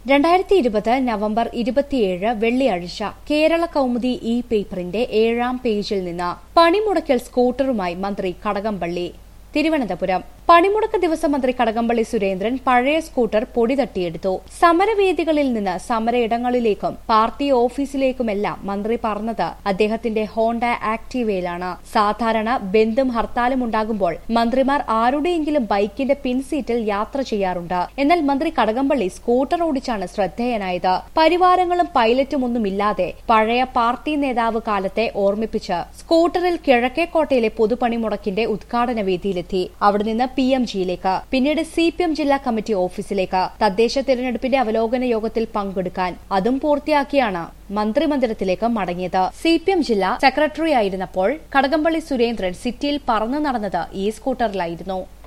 രണ്ടായിരത്തി ഇരുപത് നവംബർ ഇരുപത്തിയേഴ് വെള്ളിയാഴ്ച കേരള കൗമുദി ഇ പേപ്പറിന്റെ ഏഴാം പേജിൽ നിന്ന് പണിമുടക്കൽ സ്കൂട്ടറുമായി മന്ത്രി കടകംപള്ളി തിരുവനന്തപുരം പണിമുടക്ക് ദിവസം മന്ത്രി കടകംപള്ളി സുരേന്ദ്രൻ പഴയ സ്കൂട്ടർ പൊടി തട്ടിയെടുത്തു സമരവേദികളിൽ നിന്ന് സമരയിടങ്ങളിലേക്കും പാർട്ടി ഓഫീസിലേക്കുമെല്ലാം മന്ത്രി പറഞ്ഞത് അദ്ദേഹത്തിന്റെ ഹോണ്ട ആക്ടീവയിലാണ് സാധാരണ ബന്ധും ഹർത്താലും ഉണ്ടാകുമ്പോൾ മന്ത്രിമാർ ആരുടെയെങ്കിലും ബൈക്കിന്റെ പിൻസീറ്റിൽ യാത്ര ചെയ്യാറുണ്ട് എന്നാൽ മന്ത്രി കടകംപള്ളി സ്കൂട്ടർ ഓടിച്ചാണ് ശ്രദ്ധേയനായത് പരിവാരങ്ങളും പൈലറ്റും ഒന്നുമില്ലാതെ പഴയ പാർട്ടി നേതാവ് കാലത്തെ ഓർമ്മിപ്പിച്ച് സ്കൂട്ടറിൽ കിഴക്കേക്കോട്ടയിലെ പൊതുപണിമുടക്കിന്റെ ഉദ്ഘാടന വേദിയിലെത്തി അവിടെ നിന്ന് പി എം ജിയിലേക്ക് പിന്നീട് സി പി എം ജില്ലാ കമ്മിറ്റി ഓഫീസിലേക്ക് തദ്ദേശ തിരഞ്ഞെടുപ്പിന്റെ അവലോകന യോഗത്തിൽ പങ്കെടുക്കാൻ അതും പൂർത്തിയാക്കിയാണ് മന്ത്രിമന്ദിരത്തിലേക്ക് മടങ്ങിയത് സി പി എം ജില്ലാ സെക്രട്ടറി ആയിരുന്നപ്പോൾ കടകംപള്ളി സുരേന്ദ്രൻ സിറ്റിയിൽ പറന്നു നടന്നത് ഈ സ്കൂട്ടറിലായിരുന്നു